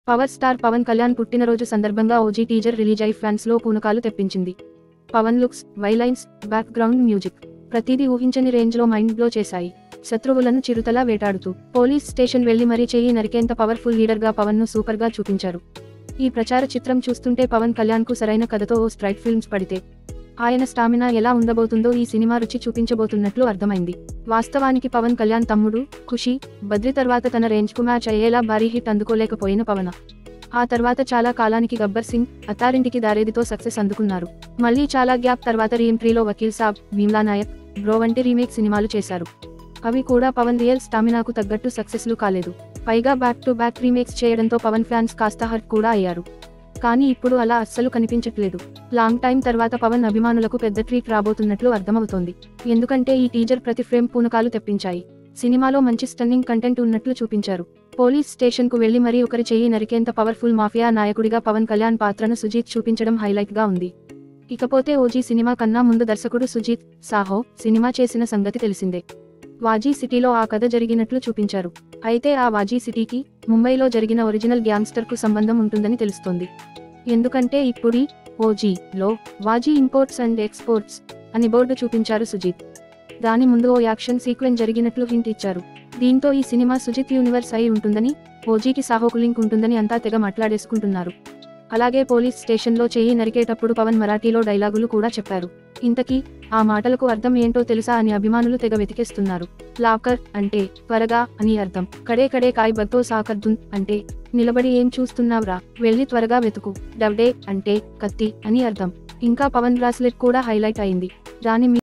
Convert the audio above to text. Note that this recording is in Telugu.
పవర్ స్టార్ పవన్ కళ్యాణ్ పుట్టినరోజు సందర్భంగా ఓజీ టీజర్ రిలీజ్ అయి ఫ్యాన్స్ లో పూనకాలు తెప్పించింది Pawan looks violence background music ప్రతిదీ ఊహించని రేంజ్ లో మైండ్ బ్లో చేశాయి శత్రువులను చిరుతలా వేటాడుతూ పోలీస్ స్టేషన్ వెళ్లి మరీ చేయి నరికేంత పవర్ఫుల్ లీడర్ గా పవన్ ను సూపర్ గా చూపించారు ఈ ప్రచార చిత్రం చూస్తుంటే పవన్ కళ్యాణ్ కు సరైన కథతో ఓ స్ట్రైట్ ఫిల్మ్స్ పడితే ఆయన స్టామినా ఎలా ఉండబోతుందో ఈ సినిమా రుచి చూపించబోతున్నట్లు అర్థమైంది వాస్తవానికి పవన్ కళ్యాణ్ తమ్ముడు ఖుషి బద్రి తర్వాత తన రేంజ్ కు మ్యాచ్ అయ్యేలా భారీ హిట్ అందుకోలేకపోయిన పవన ఆ తర్వాత చాలా కాలానికి గబ్బర్ సింగ్ అత్తారింటికి దారేదితో సక్సెస్ అందుకున్నారు మళ్ళీ చాలా గ్యాప్ తర్వాత రీఎంట్రీలో వకీల్ సాబ్ భీమ్లా నాయక్ బ్రో వంటి రీమేక్ సినిమాలు చేశారు అవి కూడా పవన్ రియల్ స్టామినాకు తగ్గట్టు సక్సెస్లు కాలేదు పైగా బ్యాక్ టు బ్యాక్ రీమేక్స్ చేయడంతో పవన్ ఫ్యాన్స్ కాస్త హర్ట్ కూడా అయ్యారు కానీ ఇప్పుడు అలా అస్సలు కనిపించట్లేదు లాంగ్ టైం తర్వాత పవన్ అభిమానులకు పెద్ద ట్రీట్ రాబోతున్నట్లు అర్థమవుతోంది ఎందుకంటే ఈ టీజర్ ప్రతి ఫ్రేమ్ పూనకాలు తెప్పించాయి సినిమాలో మంచి స్టన్నింగ్ కంటెంట్ ఉన్నట్లు చూపించారు పోలీస్ స్టేషన్ కు వెళ్లి మరీ ఒకరి చెయ్యి నరికేంత పవర్ఫుల్ మాఫియా నాయకుడిగా పవన్ కళ్యాణ్ పాత్రను సుజీత్ చూపించడం హైలైట్ గా ఉంది ఇకపోతే ఓజీ సినిమా కన్నా ముందు దర్శకుడు సుజీత్ సాహో సినిమా చేసిన సంగతి తెలిసిందే వాజీ సిటీలో ఆ కథ జరిగినట్లు చూపించారు అయితే ఆ వాజీ సిటీకి ముంబైలో జరిగిన ఒరిజినల్ గ్యాంగ్స్టర్ కు సంబంధం ఉంటుందని తెలుస్తోంది ఎందుకంటే ఇప్పుడీ ఓజీ లో వాజీ ఇంపోర్ట్స్ అండ్ ఎక్స్పోర్ట్స్ అని బోర్డు చూపించారు సుజిత్ దాని ముందు ఓ యాక్షన్ సీక్వెన్స్ జరిగినట్లు హింట్ ఇచ్చారు దీంతో ఈ సినిమా సుజిత్ యూనివర్స్ అయి ఉంటుందని ఓజీకి సాహోకు లింక్ ఉంటుందని అంతా తెగ మాట్లాడేసుకుంటున్నారు అలాగే పోలీస్ స్టేషన్లో చెయ్యి నరికేటప్పుడు పవన్ మరాఠీలో డైలాగులు కూడా చెప్పారు ఇంతకీ ఆ మాటలకు అర్థం ఏంటో తెలుసా అని అభిమానులు తెగ వెతికేస్తున్నారు లాకర్ అంటే త్వరగా అని అర్థం కడే కడే కాయ్ బగ్తో సాకర్దున్ అంటే నిలబడి ఏం చూస్తున్నావ్రా వెళ్ళి త్వరగా వెతుకు డబ్డే అంటే కత్తి అని అర్థం ఇంకా పవన్ బ్రాస్లెట్ కూడా హైలైట్ అయింది దాని మీ-